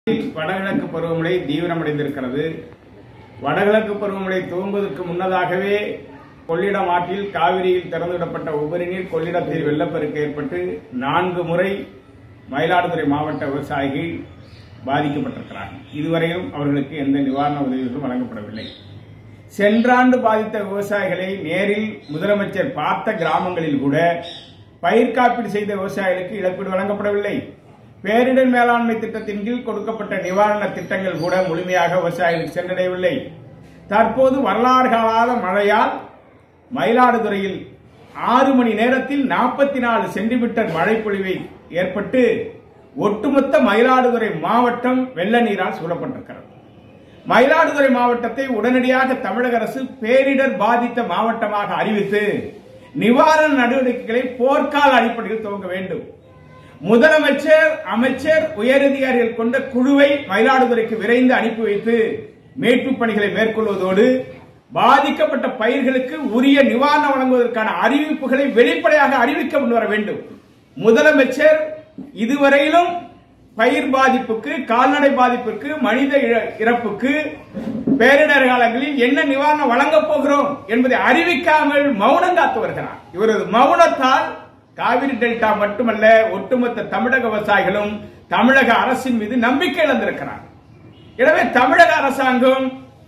வடகிழக்கு பருவமழை தீவிரமடைந்திருக்கிறது வடகிழக்கு பருவமழை துவங்குவதற்கு முன்னதாகவே கொள்ளிடம் ஆற்றில் காவிரியில் திறந்துவிடப்பட்ட உபரி நீர் கொள்ளிடத்தில் வெள்ளப்பெருக்கு ஏற்பட்டு நான்கு முறை மயிலாடுதுறை மாவட்ட விவசாயிகள் பாதிக்கப்பட்டிருக்கிறார்கள் இதுவரையும் அவர்களுக்கு எந்த நிவாரண உதவிகளும் வழங்கப்படவில்லை சென்றாண்டு பாதித்த விவசாயிகளை நேரில் முதலமைச்சர் பார்த்த கிராமங்களில் கூட பயிர் காப்பீடு செய்த விவசாயிகளுக்கு இழப்பீடு வழங்கப்படவில்லை பேரிடர் மேலாண்மை திட்டத்தின் கீழ் கொடுக்கப்பட்ட நிவாரண திட்டங்கள் கூட முழுமையாக விவசாயிகளுக்கு சென்றடையவில்லை தற்போது வரலாறு காலாத மழையால் மயிலாடுதுறையில் ஆறு மணி நேரத்தில் நாற்பத்தி நாலு சென்டிமீட்டர் மழைப்பொழிவை ஏற்பட்டு ஒட்டுமொத்த மயிலாடுதுறை மாவட்டம் வெள்ள நீரால் சூழப்பட்டிருக்கிறது மயிலாடுதுறை மாவட்டத்தை உடனடியாக தமிழக அரசு பேரிடர் பாதித்த மாவட்டமாக அறிவித்து நிவாரண நடவடிக்கைகளை போர்க்கால அடிப்படையில் துவங்க வேண்டும் முதலமைச்சர் அமைச்சர் உயரதிகாரிகள் கொண்ட குழுவை மயிலாடுதுறைக்கு விரைந்து அனுப்பி வைத்து மீட்பு பணிகளை மேற்கொள்வதோடு பாதிக்கப்பட்ட பயிர்களுக்கு உரிய நிவாரணம் வழங்குவதற்கான அறிவிப்புகளை வெளிப்படையாக அறிவிக்க முன்வர வேண்டும் முதலமைச்சர் இதுவரையிலும் பயிர் பாதிப்புக்கு கால்நடை பாதிப்புக்கு மனித இழ- இறப்புக்கு பேரிடர் காலங்களில் என்ன நிவாரணம் வழங்கப் போகிறோம் என்பதை அறிவிக்காமல் மௌனம் காத்து வருகிறார் இவரது மௌனத்தால் காவிரி டெல்டா மட்டுமல்ல ஒட்டுமொத்த தமிழக விவசாயிகளும் தமிழக அரசின் மீது நம்பிக்கை இழந்திருக்கிறார் எனவே தமிழக அரசாங்கம்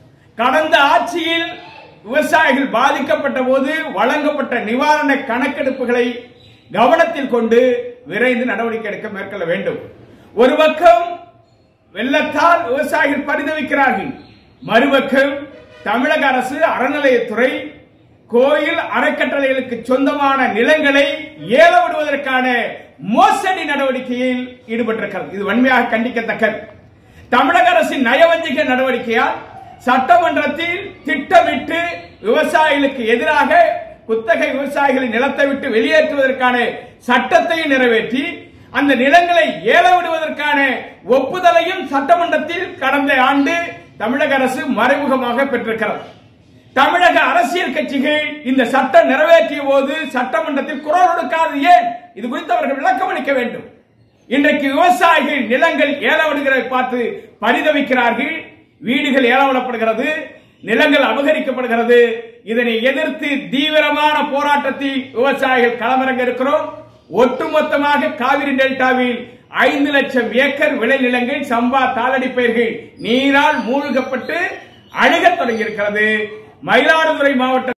கடந்த ஆட்சியில் விவசாயிகள் பாதிக்கப்பட்ட போது வழங்கப்பட்ட நிவாரண கணக்கெடுப்புகளை கவனத்தில் கொண்டு விரைந்து நடவடிக்கை எடுக்க மேற்கொள்ள வேண்டும் ஒரு பக்கம் வெள்ளத்தால் விவசாயிகள் பரிதவிக்கிறார்கள் மறுபக்கம் தமிழக அரசு அறநிலையத்துறை கோயில் அறக்கட்டளைகளுக்கு சொந்தமான நிலங்களை ஏல விடுவதற்கான மோசடி நடவடிக்கையில் ஈடுபட்டிருக்கிறது இது வன்மையாக கண்டிக்கத்தக்கது தமிழக அரசின் நயவஞ்சக நடவடிக்கையால் சட்டமன்றத்தில் திட்டமிட்டு விவசாயிகளுக்கு எதிராக குத்தகை விவசாயிகளின் நிலத்தை விட்டு வெளியேற்றுவதற்கான சட்டத்தை நிறைவேற்றி அந்த நிலங்களை ஏல விடுவதற்கான ஒப்புதலையும் சட்டமன்றத்தில் கடந்த ஆண்டு தமிழக அரசு மறைமுகமாக பெற்றிருக்கிறது தமிழக அரசியல் கட்சிகள் இந்த சட்டம் நிறைவேற்றிய போது சட்டமன்றத்தில் குரல் கொடுக்காது ஏன் இது குறித்து அவர்கள் விளக்கம் அளிக்க வேண்டும் இன்றைக்கு விவசாயிகள் நிலங்கள் ஏலவிடுகிறதை பார்த்து பரிதவிக்கிறார்கள் வீடுகள் ஏலவிடப்படுகிறது நிலங்கள் அபகரிக்கப்படுகிறது இதனை எதிர்த்து தீவிரமான போராட்டத்தில் விவசாயிகள் களமிறங்க இருக்கிறோம் ஒட்டுமொத்தமாக காவிரி டெல்டாவில் ஐந்து லட்சம் ஏக்கர் விளைநிலங்கள் சம்பா தாளடி பயிர்கள் நீரால் மூழ்கப்பட்டு அழுகத் தொடங்கியிருக்கிறது மயிலாடுதுறை மாவட்ட